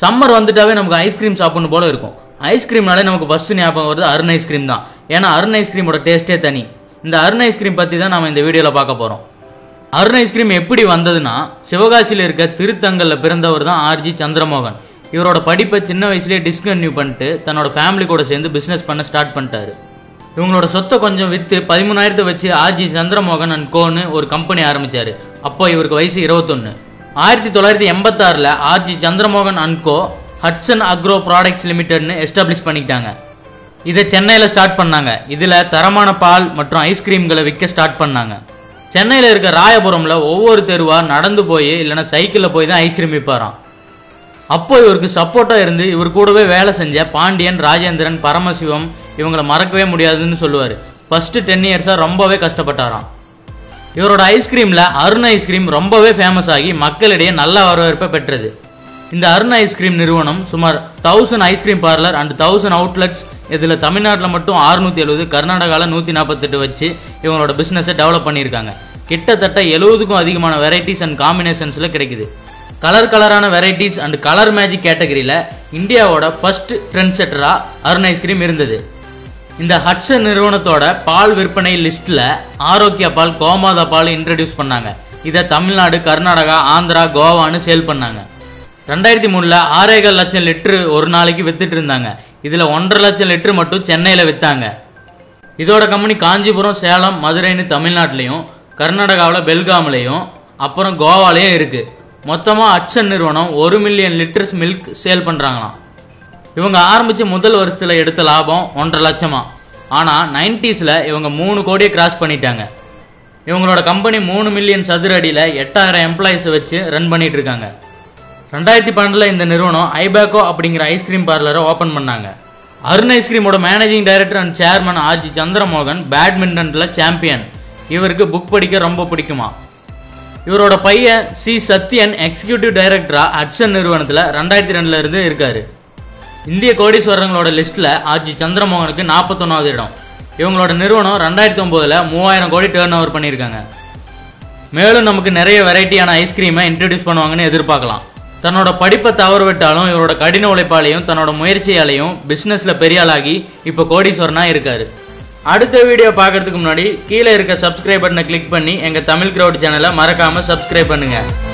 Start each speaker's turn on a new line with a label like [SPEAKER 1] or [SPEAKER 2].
[SPEAKER 1] summer வந்துட்டாவே நமக்கு ice cream சாப்பிடணும் போல இருக்கும் ஐஸ்கிரீம்னாலே நமக்கு ஃபர்ஸ்ட் ஞாபகம் வருது அருண் ஐஸ்கிரீம் தான் ஏன்னா அருண் ஐஸ்கிரீமோட டேஸ்ட்டே தனி இந்த அருண் ஐஸ்கிரீம் பற்றி தான் நம்ம இந்த வீடியோவில் பார்க்க போகிறோம் அருண் ஐஸ்கிரீம் எப்படி வந்ததுன்னா சிவகாசியில் இருக்க திருத்தங்கல்ல பிறந்தவர் தான் ஆர்ஜி சந்திரமோகன் இவரோட படிப்பை சின்ன வயசுலேயே டிஸ்கன்டினியூ பண்ணிட்டு தன்னோட ஃபேமிலி கூட சேர்ந்து பிஸ்னஸ் பண்ண ஸ்டார்ட் பண்ணிட்டாரு இவங்களோட சொத்தை கொஞ்சம் விற்று பதிமூணாயிரத்தை வச்சு ஆர்ஜி சந்திரமோகன் அண்ட் கோன்னு ஒரு கம்பெனி ஆரம்பிச்சாரு அப்போ இவருக்கு வயசு இருபத்தொன்று ஆயிரத்தி தொள்ளாயிரத்தி எண்பத்தாறில் R G Chandramohan and co Hatsun agro products லிமிடெட்னு எஸ்டாப்ளிஷ் பண்ணிக்கிட்டாங்க இதை சென்னையில் ஸ்டார்ட் பண்ணாங்க இதில் தரமான பால் மற்றும் ஐஸ்கிரீம்களை விற்க ஸ்டார்ட் பண்ணாங்க சென்னையில் இருக்க ராயபுரம்ல ஒவ்வொரு தெருவா நடந்து போய் இல்லைன்னா சைக்கிளில் போய் தான் ஐஸ்கிரீம் விற்பாராம் அப்போ இவருக்கு சப்போர்ட்டாக இருந்து இவர் கூடவே வேலை செஞ்ச பாண்டியன் ராஜேந்திரன் பரமசிவம் இவங்களை மறக்கவே முடியாதுன்னு சொல்லுவார் ஃபர்ஸ்ட் டென் இயர்ஸாக ரொம்பவே கஷ்டப்பட்டாராம் இவரோட ஐஸ்கிரீமில் அருண் ஐஸ்கிரீம் ரொம்பவே ஃபேமஸ் ஆகி மக்களிடையே நல்ல வரவேற்பை பெற்றது இந்த அருண் ஐஸ்கிரீம் நிறுவனம் சுமார் thousand ice cream parlour and thousand outlets இதில் தமிழ்நாட்டில் மட்டும் 670 எழுபது கர்நாடகாவில் நூற்றி நாற்பத்தெட்டு வச்சு இவங்களோட பிஸ்னஸை டெவலப் பண்ணியிருக்காங்க கிட்டத்தட்ட எழுபதுக்கும் அதிகமான வெரைட்டிஸ் அண்ட் காம்பினேஷன்ஸில் கிடைக்குது கலர் கலரான வெரைட்டிஸ் அண்ட் கலர் மேஜிக் கேட்டகரியில் இந்தியாவோட ஃபர்ஸ்ட் ட்ரெண்ட் செட்டராக அருண் ஐஸ்கிரீம் இருந்தது இந்த ஹட்சன் நிறுவனத்தோட பால் விற்பனை லிஸ்ட்ல ஆரோக்கியா பால் கோமாதா பால் இன்ட்ரடியூஸ் பண்ணாங்க இதை தமிழ்நாடு கர்நாடகா ஆந்திரா கோவான்னு சேல் பண்ணாங்க ரெண்டாயிரத்தி மூணுல ஆறேகால் லட்சம் லிட்டரு ஒரு நாளைக்கு வித்துட்டு இருந்தாங்க இதுல ஒன்றரை லட்சம் லிட்டரு மட்டும் சென்னையில வித்தாங்க இதோட கம்பெனி காஞ்சிபுரம் சேலம் மதுரைன்னு தமிழ்நாட்டிலையும் கர்நாடகாவில் பெல்காம்லையும் அப்புறம் கோவாலையும் இருக்கு மொத்தமாக அட்சன் நிறுவனம் ஒரு மில்லியன் லிட்டர்ஸ் மில்க் சேல் பண்ணுறாங்களாம் இவங்க ஆரம்பிச்ச முதல் வருஷத்துல எடுத்த லாபம் ஒன்றரை லட்சமா ஆனா நைன்டிஸ்ல இவங்க மூணு கோடியை கிராஸ் பண்ணிட்டாங்க இவங்களோட கம்பெனி மூணு மில்லியன் சதுர அடியில எட்டாயிரம் எம்ப்ளாயிஸை வச்சு ரன் பண்ணிட்டு இருக்காங்க ரெண்டாயிரத்தி பன்னெண்டுல இந்த நிறுவனம் ஐபேக்கோ அப்படிங்கிற ஐஸ்கிரீம் பார்லரை ஓபன் பண்ணாங்க அருண் ஐஸ்கிரீமோட managing director and chairman R G Chandramohan பேட்மிண்டன்ல சாம்பியன் இவருக்கு புக் படிக்க ரொம்ப பிடிக்குமா இவரோட பையன் சி சத்யன் எக்ஸிகியூட்டிவ் டைரக்டரா அக்ஷன் நிறுவனத்தில் ரெண்டாயிரத்தி ரெண்டுல இருந்து இருக்காரு இந்திய கோடீஸ்வரங்களோட லிஸ்ட்ல ஆர்ஜி சந்திரமோகனுக்கு நாற்பத்தொன்னாவது இடம் இவங்களோட நிறுவனம் ரெண்டாயிரத்தி ஒன்பதுல மூவாயிரம் கோடி டேர்ன் ஓவர் பண்ணியிருக்காங்க மேலும் நமக்கு நிறைய வெரைட்டியான ஐஸ்கிரீமை இன்ட்ரடியூஸ் பண்ணுவாங்கன்னு எதிர்பார்க்கலாம் தன்னோட படிப்பை தவறு விட்டாலும் இவரோட கடின உழைப்பாலையும் தன்னோட முயற்சியாலையும் பிஸ்னஸில் பெரிய ஆளாகி இப்போ கோடீஸ்வரனா இருக்காரு அடுத்த வீடியோ பார்க்கறதுக்கு முன்னாடி கீழே இருக்க சப்ஸ்கிரைப் பட்டனை கிளிக் பண்ணி எங்கள் தமிழ் கிரவுட் சேனலை மறக்காமல் சப்ஸ்கிரைப் பண்ணுங்கள்